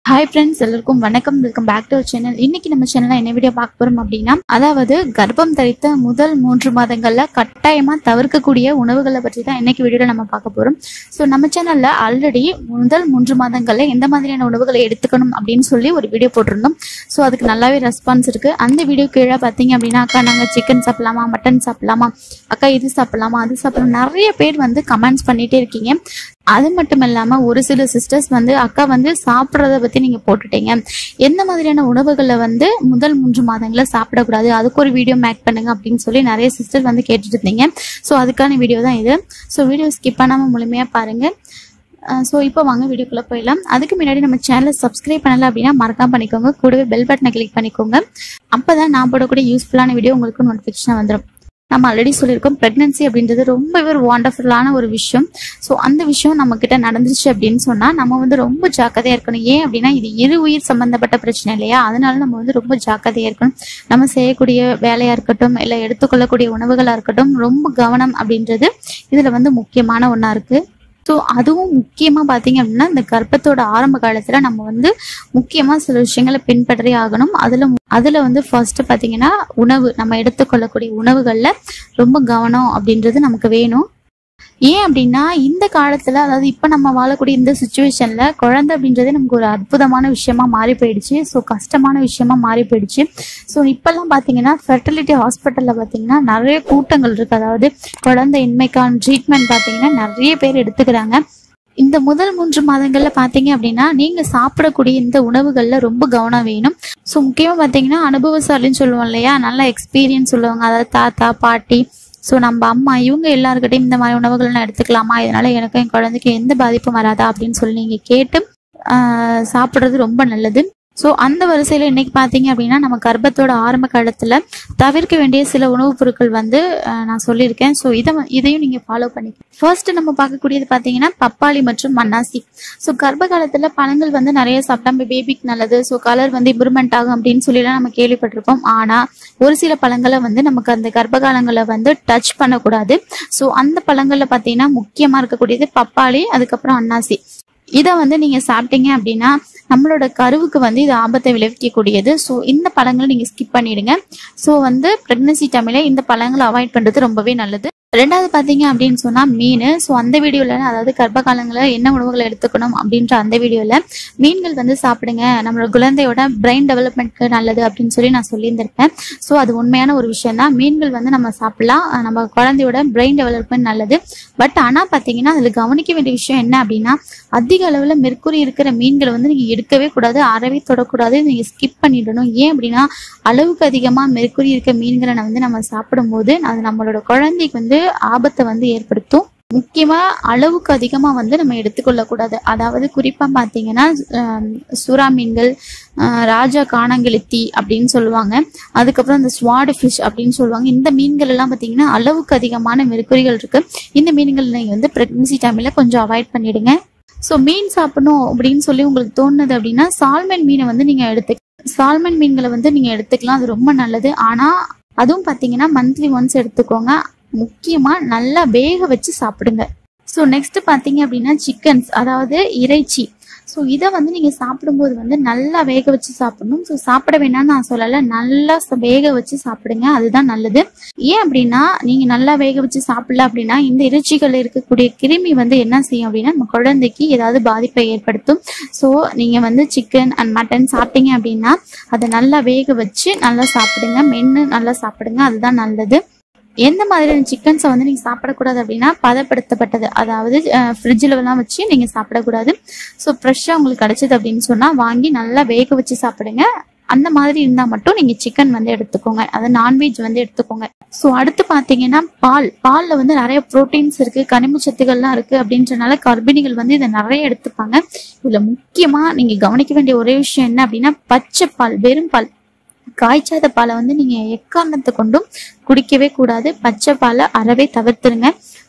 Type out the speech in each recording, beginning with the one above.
hi friends எல்லாருக்கும் வணக்கம் welcome back to channel இன்னைக்கு நம்ம சேனல்ல என்ன வீடியோ பார்க்க போறோம் அப்படின்னா அதாவது கர்ப்பம் தரித்த முதல் மூன்று மாதங்கள்ல கட்டாயமா தவிர்க்கக்கூடிய உணவுகளை பற்றி தான் இன்னைக்கு வீடியோல நம்ம பார்க்க போறோம் ஸோ நம்ம சேனல்ல ஆல்ரெடி முதல் மூன்று மாதங்கள்ல எந்த மாதிரியான உணவுகளை எடுத்துக்கணும் அப்படின்னு சொல்லி ஒரு வீடியோ போட்டிருந்தோம் ஸோ அதுக்கு நல்லாவே ரெஸ்பான்ஸ் இருக்கு அந்த வீடியோ கீழே பார்த்தீங்க அப்படின்னா அக்கா நாங்க சிக்கன் சாப்பிடலாமா மட்டன் சாப்பிடலாமா அக்கா இது சாப்பிடலாமா அது சாப்பிடலாம் நிறைய பேர் வந்து கமெண்ட்ஸ் பண்ணிட்டே இருக்கீங்க அது மட்டும் இல்லாம ஒரு சில சிஸ்டர்ஸ் வந்து அக்கா வந்து சாப்பிட்றத பத்தி நீங்க போட்டுட்டீங்க எந்த மாதிரியான உணவுகளை வந்து முதல் மூன்று மாதங்கள சாப்பிடக்கூடாது அதுக்கு ஒரு வீடியோ மேக் பண்ணுங்க அப்படின்னு சொல்லி நிறைய சிஸ்டர் வந்து கேட்டுட்டு இருந்தீங்க ஸோ அதுக்கான வீடியோ தான் இது ஸோ வீடியோ ஸ்கிப் பண்ணாம முழுமையா பாருங்க ஸோ இப்போ வாங்க வீடியோக்குள்ள போயிடலாம் அதுக்கு முன்னாடி நம்ம சேனலை சப்ஸ்கிரைப் பண்ணல அப்படின்னா மறக்காம பண்ணிக்கோங்க கூடவே பெல் பட்டனை கிளிக் பண்ணிக்கோங்க அப்பதான் நான் போடக்கூடிய யூஸ்ஃபுல்லான வீடியோ உங்களுக்கு நோட்டிஃபிகேஷன் வந்துடும் நம்ம ஆல்ரெடி சொல்லியிருக்கோம் ப்ரெக்னன்சி அப்படின்றது ரொம்பவே ஒரு வாண்டர்ஃபுல்லான ஒரு விஷயம் ஸோ அந்த விஷயம் நம்ம கிட்ட நடந்துருச்சு அப்படின்னு சொன்னா நம்ம வந்து ரொம்ப ஜாக்கிரதையா இருக்கணும் ஏன் அப்படின்னா இது இரு உயிர் சம்பந்தப்பட்ட பிரச்சனை இல்லையா அதனால நம்ம வந்து ரொம்ப ஜாக்கிரதையா இருக்கணும் நம்ம செய்யக்கூடிய வேலையா இருக்கட்டும் இல்லை எடுத்துக்கொள்ளக்கூடிய உணவுகளா இருக்கட்டும் ரொம்ப கவனம் அப்படின்றது இதுல வந்து முக்கியமான ஒண்ணா இருக்கு ஸோ அதுவும் முக்கியமா பாத்தீங்க அப்படின்னா இந்த கர்ப்பத்தோட ஆரம்ப காலத்துல நம்ம வந்து முக்கியமா சில விஷயங்களை பின்பற்றி ஆகணும் அதுல அதுல வந்து ஃபர்ஸ்ட் பாத்தீங்கன்னா உணவு நம்ம எடுத்துக்கொள்ளக்கூடிய உணவுகள்ல ரொம்ப கவனம் அப்படின்றது நமக்கு வேணும் ஏன் அப்படின்னா இந்த காலத்துல அதாவது இப்ப நம்ம வாழக்கூடிய இந்த சுச்சுவேஷன்ல குழந்தை அப்படின்றதே நமக்கு ஒரு அற்புதமான விஷயமா மாறி போயிடுச்சு ஸோ கஷ்டமான விஷயமா மாறி போயிடுச்சு ஸோ இப்பெல்லாம் பாத்தீங்கன்னா ஃபெர்டிலிட்டி ஹாஸ்பிட்டல்ல பாத்தீங்கன்னா நிறைய கூட்டங்கள் இருக்கு அதாவது குழந்தை இன்மைக்கான ட்ரீட்மெண்ட் பாத்தீங்கன்னா நிறைய பேர் எடுத்துக்கிறாங்க இந்த முதல் மூன்று மாதங்கள்ல பாத்தீங்க அப்படின்னா நீங்க சாப்பிடக்கூடிய இந்த உணவுகள்ல ரொம்ப கவனம் வேணும் ஸோ முக்கியமா பாத்தீங்கன்னா அனுபவசாலின்னு சொல்லுவோம் இல்லையா நல்ல எக்ஸ்பீரியன்ஸ் உள்ளவங்க அதாவது தாத்தா பாட்டி ஸோ நம்ம அம்மா இவங்க எல்லாருக்கிட்டையும் இந்த மாதிரி உணவுகள் நான் எடுத்துக்கலாமா இதனால எனக்கு என் குழந்தைக்கு எந்த பாதிப்பும் வராதா அப்படின்னு சொல்லி நீங்க கேட்டு ஆஹ் சாப்பிடுறது ரொம்ப நல்லது ஸோ அந்த வரிசையில் இன்னைக்கு பார்த்தீங்க அப்படின்னா நம்ம கர்ப்பத்தோட ஆரம்ப காலத்தில் தவிர்க்க வேண்டிய சில உணவுப் பொருட்கள் வந்து ஆஹ் நான் சொல்லியிருக்கேன் ஸோ இதை வ- இதையும் நீங்கள் ஃபாலோ பண்ணிக்கலாம் ஃபர்ஸ்ட் நம்ம பார்க்கக்கூடியது பார்த்தீங்கன்னா பப்பாளி மற்றும் மன்னாசி ஸோ கர்ப்ப காலத்தில் பழங்கள் வந்து நிறைய சாப்பிட்டா நம்ம பேபிக்கு நல்லது ஸோ கலர் வந்து இம்ப்ரூவ்மெண்ட் ஆகும் அப்படின்னு சொல்லிலாம் நம்ம கேள்விப்பட்டிருப்போம் ஆனால் ஒரு சில பழங்களை வந்து நமக்கு அந்த கர்ப்ப காலங்களை வந்து டச் பண்ணக்கூடாது ஸோ அந்த பழங்களில் பார்த்தீங்கன்னா முக்கியமாக இருக்கக்கூடியது பப்பாளி அதுக்கப்புறம் அன்னாசி இதை வந்து நீங்க சாப்பிட்டீங்க அப்படின்னா நம்மளோட கருவுக்கு வந்து இது ஆபத்தை விளைவிக்கக்கூடியது ஸோ இந்த பழங்களை நீங்க ஸ்கிப் பண்ணிடுங்க ஸோ வந்து பிரெக்னன்சி டைம்ல இந்த பழங்களை அவாய்ட் பண்றது ரொம்பவே நல்லது ரெண்டாவது பாத்தீங்க அப்படின்னு சொன்னா மீன் ஸோ அந்த வீடியோல அதாவது கர்ப்ப காலங்களில் என்ன உணவுகளை எடுத்துக்கணும் அப்படின்ற அந்த வீடியோல மீன்கள் வந்து சாப்பிடுங்க நம்மளோட குழந்தையோட பிரெயின் டெவலப்மெண்ட்க்கு நல்லது அப்படின்னு சொல்லி நான் சொல்லியிருந்திருப்பேன் ஸோ அது உண்மையான ஒரு விஷயம் தான் மீன்கள் வந்து நம்ம சாப்பிடலாம் அஹ் நம்ம குழந்தையோட பிரெயின் டெவலப்மெண்ட் நல்லது பட் ஆனா பாத்தீங்கன்னா அதுல கவனிக்க வேண்டிய விஷயம் என்ன அப்படின்னா அதிக அளவுல மெர்க்குரி இருக்கிற மீன்களை வந்து நீங்க எடுக்கவே கூடாது அறவே தொடக்கூடாது நீங்க ஸ்கிப் பண்ணிடணும் ஏன் அப்படின்னா அளவுக்கு அதிகமா மெர்க்குரி இருக்க மீன்களை வந்து நம்ம சாப்பிடும்போது அது நம்மளோட குழந்தைக்கு வந்து ஆபத்தை வந்து ஏற்படுத்தும் முக்கியமா அளவுக்கு அதிகமா வந்து நம்ம எடுத்துக்கொள்ள கூடாது அதாவது குறிப்பா பாத்தீங்கன்னா ஆம், சுறா மீன்கள் ஆஹ், ராஜா காணாங்கெளுத்தி அப்படின்னு சொல்லுவாங்க அதுக்கப்புறம் இந்த ஸ்வாடு ஃபிஷ் அப்படின்னு சொல்லுவாங்க இந்த மீன்கள் எல்லாம் பாத்தீங்கன்னா அளவுக்கு அதிகமான மெருக்குறிகள் இருக்கு இந்த மீன்கள் நீங்க வந்து பிரெக்னன்சி டைம்ல கொஞ்சம் அவாய்ட் பண்ணிடுங்க ஸோ மீன் சாப்பிடணும் அப்படின்னு சொல்லி உங்களுக்கு தோணுது அப்படின்னா சால்மன் மீனை வந்து நீங்க எடுத்து சால்மன் மீன்களை வந்து நீங்க எடுத்துக்கலாம் அது ரொம்ப நல்லது ஆனா அதுவும் பாத்தீங்கன்னா மந்த்லி ஒன்ஸ் எடுத்துக்கோங்க முக்கியமா நல்லா வேக வச்சு சாப்பிடுங்க ஸோ நெக்ஸ்ட் பாத்தீங்க அப்படின்னா சிக்கன்ஸ் அதாவது இறைச்சி ஸோ இதை வந்து நீங்க சாப்பிடும்போது வந்து நல்லா வேக வச்சு சாப்பிடணும் ஸோ சாப்பிட வேணாம்னு நான் சொல்லலை நல்லா ச- வேக வச்சு சாப்பிடுங்க அதுதான் நல்லது ஏன் அப்படின்னா நீங்க நல்லா வேக வச்சு சாப்பிடல அப்படின்னா இந்த இறைச்சிகள் இருக்கக்கூடிய கிருமி வந்து என்ன செய்யும் அப்படின்னா நம்ம குழந்தைக்கு ஏதாவது பாதிப்பை ஏற்படுத்தும் ஸோ நீங்க வந்து சிக்கன் அண்ட் மட்டன் சாப்பிட்டீங்க அப்படின்னா அதை நல்லா வேக வச்சு நல்லா சாப்பிடுங்க மென்று நல்லா சாப்பிடுங்க அதுதான் நல்லது எந்த மாதிரியான சிக்கன்ஸை வந்து நீங்க சாப்பிடக்கூடாது அப்படின்னா பதப்படுத்தப்பட்டது அதாவது ஃப்ரிட்ஜில் எல்லாம் வச்சு நீங்க சாப்பிடக்கூடாது ஸோ ஃப்ரெஷ்ஷாக உங்களுக்கு கிடைச்சது அப்படின்னு சொன்னா வாங்கி நல்லா வேக வச்சு சாப்பிடுங்க அந்த மாதிரி இருந்தா மட்டும் நீங்க சிக்கன் வந்து எடுத்துக்கோங்க அது நான்வெஜ் வந்து எடுத்துக்கோங்க ஸோ அடுத்து பாத்தீங்கன்னா பால் பால்ல வந்து நிறைய புரோட்டீன்ஸ் இருக்கு கனிம சத்துக்கள்லாம் இருக்கு அப்படின்றனால கர்ப்பிணிகள் வந்து இதை நிறைய எடுத்துப்பாங்க இதுல முக்கியமா நீங்க கவனிக்க வேண்டிய ஒரே விஷயம் என்ன அப்படின்னா பச்சை பால் வெறும் பால் காய்ச்சாத பாலை வந்து நீங்க எக்காரணத்தை கொண்டும் குடிக்கவே கூடாது பச்சை பாலை அறவே தவிர்த்துருங்க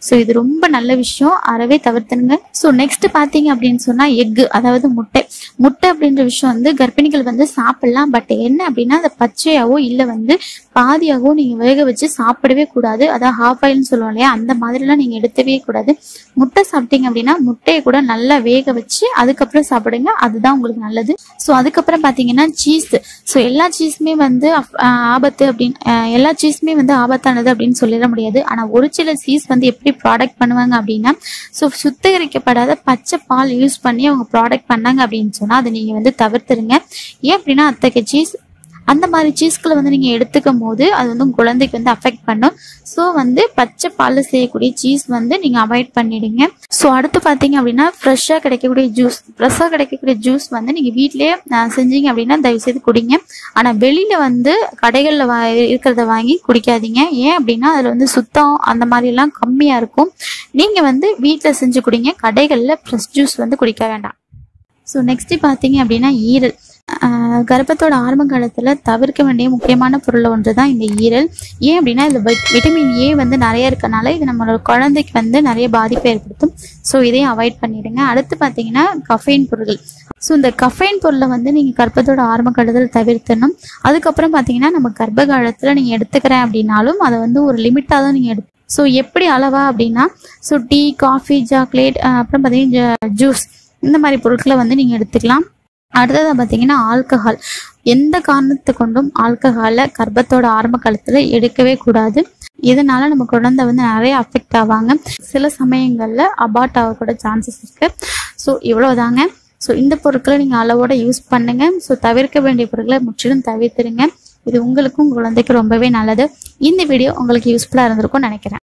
ஸோ இது ரொம்ப நல்ல விஷயம் அறவே தவிர்த்துனுங்க ஸோ நெக்ஸ்ட் பார்த்தீங்க அப்படின்னு சொன்னா எக்கு அதாவது முட்டை முட்டை அப்படின்ற விஷயம் வந்து கர்ப்பிணிகள் வந்து சாப்பிடலாம் பட் என்ன அப்படின்னா அதை பச்சையாவோ இல்லை வந்து பாதியாகவோ நீங்க வேக வச்சு சாப்பிடவே கூடாது அதாவது ஹாஃப் ஆயில்னு சொல்லுவோம் இல்லையா அந்த மாதிரிலாம் நீங்க எடுத்தவே கூடாது முட்டை சாப்பிட்டீங்க அப்படின்னா முட்டையை கூட நல்லா வேக வச்சு அதுக்கப்புறம் சாப்பிடுங்க அதுதான் உங்களுக்கு நல்லது ஸோ அதுக்கப்புறம் பார்த்தீங்கன்னா சீஸ் ஸோ எல்லா சீஸுமே வந்து அப்- ஆஹ் ஆபத்து அப்படின்னு ஆஹ் எல்லா சீஸுமே வந்து ஆபத்தானது அப்படின்னு சொல்லிட முடியாது ஆனால் ஒரு சில சீஸ் வந்து எப்படி ப்ராடக்ட் பண்ணுவாங்க அப்படின்னா ஸோ சுத்திகரிக்கப்படாத பச்சை பால் யூஸ் பண்ணி அவங்க ப்ராடக்ட் பண்ணாங்க அப்படின்னு சொன்னால் அதை நீங்கள் வந்து தவிர்த்துருங்க ஏன் அப்படின்னா அத்தகைய சீஸ் அந்த மாதிரி சீஸ்களை வந்து நீங்கள் எடுத்துக்கும் போது அது வந்து உங்க குழந்தைக்கு வந்து அஃபெக்ட் பண்ணும் ஸோ வந்து பச்சை பாலில் செய்யக்கூடிய சீஸ் வந்து நீங்கள் அவாய்ட் பண்ணிடுங்க ஸோ அடுத்து பார்த்தீங்க அப்படின்னா ஃப்ரெஷ்ஷாக கிடைக்கக்கூடிய ஜூஸ் ஃப்ரெஷ்ஷாக கிடைக்கக்கூடிய ஜூஸ் வந்து நீங்கள் வீட்டிலேயே செஞ்சீங்க அப்படின்னா தயவு செய்து குடிங்க ஆனால் வெளியில் வந்து கடைகளில் வா இருக்கிறத வாங்கி குடிக்காதீங்க ஏன் அப்படின்னா அதில் வந்து சுத்தம் அந்த மாதிரிலாம் கம்மியாக இருக்கும் நீங்கள் வந்து வீட்டில் செஞ்சு குடிங்க கடைகளில் ஃப்ரெஷ் ஜூஸ் வந்து குடிக்க வேண்டாம் ஸோ நெக்ஸ்ட் பார்த்தீங்க அப்படின்னா ஈரல் ஆஹ் கர்ப்பத்தோட ஆரம்ப காலத்தில் தவிர்க்க வேண்டிய முக்கியமான பொருள் ஒன்று தான் இந்த ஈரல் ஏன் அப்படின்னா இது விட்டமின் ஏ வந்து நிறைய இருக்கனால இது நம்மளோட குழந்தைக்கு வந்து நிறைய பாதிப்பை ஏற்படுத்தும் ஸோ இதையும் அவாய்ட் பண்ணிடுங்க அடுத்து பார்த்தீங்கன்னா கஃபைன் பொருட்கள் ஸோ இந்த கஃபைன் பொருளை வந்து நீங்கள் கர்ப்பத்தோட ஆரம்ப காலத்தில் தவிர்த்தணும் அதுக்கப்புறம் பார்த்தீங்கன்னா நம்ம கர்ப்ப காலத்தில் நீங்கள் எடுத்துக்கிறேன் அப்படின்னாலும் அதை வந்து ஒரு லிமிட்டாக தான் நீங்கள் எடுத்து ஸோ எப்படி அளவா அப்படின்னா ஸோ டீ காஃபி சாக்லேட் அப்புறம் பார்த்தீங்கன்னா ஜூஸ் இந்த மாதிரி பொருட்களை வந்து நீங்கள் எடுத்துக்கலாம் அடுத்தது பார்த்தீங்கன்னா ஆல்கஹால் எந்த காரணத்தை கொண்டும் ஆல்கஹாலை கர்ப்பத்தோட ஆரம்ப காலத்தில் எடுக்கவே கூடாது இதனால நம்ம குழந்தை வந்து நிறைய அஃபெக்ட் ஆவாங்க சில சமயங்களில் அபார்ட் ஆகக்கூட சான்சஸ் இருக்கு ஸோ இவ்வளோதாங்க ஸோ இந்த பொருட்களை நீங்கள் அளவோட யூஸ் பண்ணுங்க ஸோ தவிர்க்க வேண்டிய பொருட்களை முற்றிலும் தவிர்த்துருங்க இது உங்களுக்கும் குழந்தைக்கு ரொம்பவே நல்லது இந்த வீடியோ உங்களுக்கு யூஸ்ஃபுல்லாக இருந்திருக்கும்னு நினைக்கிறேன்